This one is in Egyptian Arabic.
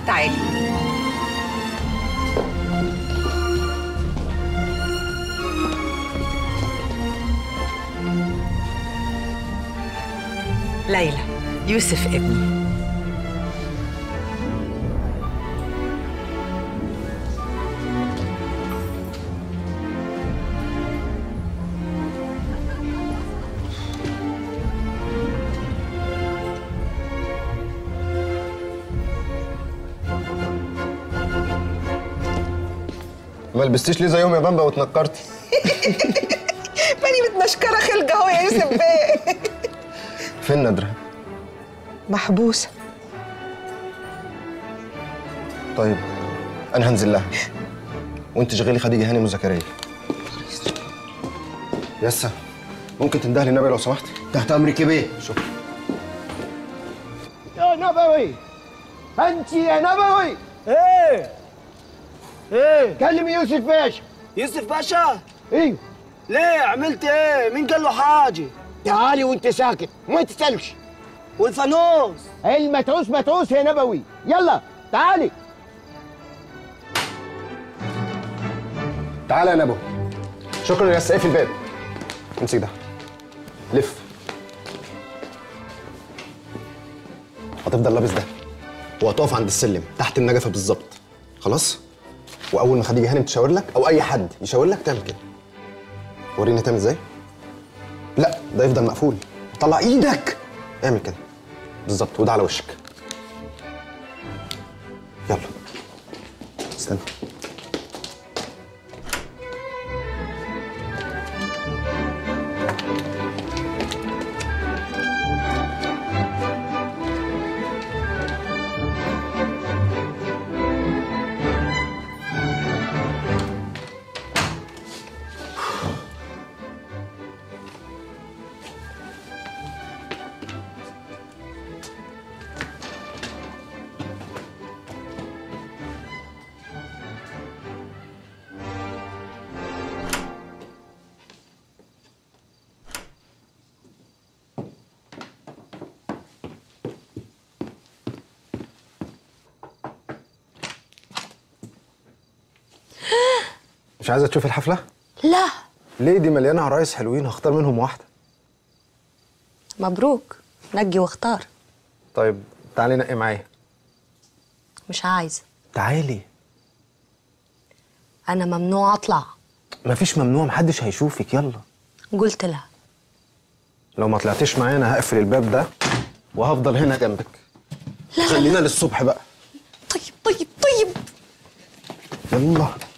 تعالي ليلى يوسف ابني ما لبستيش ليه زيهم يا بامبا واتنكرتي ماني متنشكره خلقه اهو يا يوسف بيه فين ندرة محبوسه طيب انا هنزل لها وانت شغلي خديجه هانم وزكريا يسا ممكن تنده لي النبي لو سمحتي تحت امرك بيه شكرا يا نبوي انت يا نبوي ايه ايه كلم يوسف باشا يوسف باشا ايوه ليه عملت ايه مين قال له حاجه تعالي وانت ساكت ما تسالش والفانوس المتعوس متعوس يا نبوي يلا تعالي تعالى يا نبو شكرا يا يسا اقفل الباب امسك ده لف هتفضل لابس ده وهتقف عند السلم تحت النجفه بالظبط خلاص واول ما خديجه هانم تشاور لك او اي حد يشاور لك تعمل كده وريني تعمل ازاي لا ده يفضل مقفول طلع ايدك اعمل كده بالظبط وده على وشك يلا استنى مش عايزه تشوفي الحفله لا ليه دي مليانه عرايس حلوين هختار منهم واحده مبروك نجي واختار طيب تعالي نقي معايا مش عايزه تعالي انا ممنوع اطلع مفيش ممنوع محدش هيشوفك يلا قلت لها لو ما طلعتيش معايا انا هقفل الباب ده وهفضل هنا جنبك خلينا للصبح بقى طيب طيب طيب يلا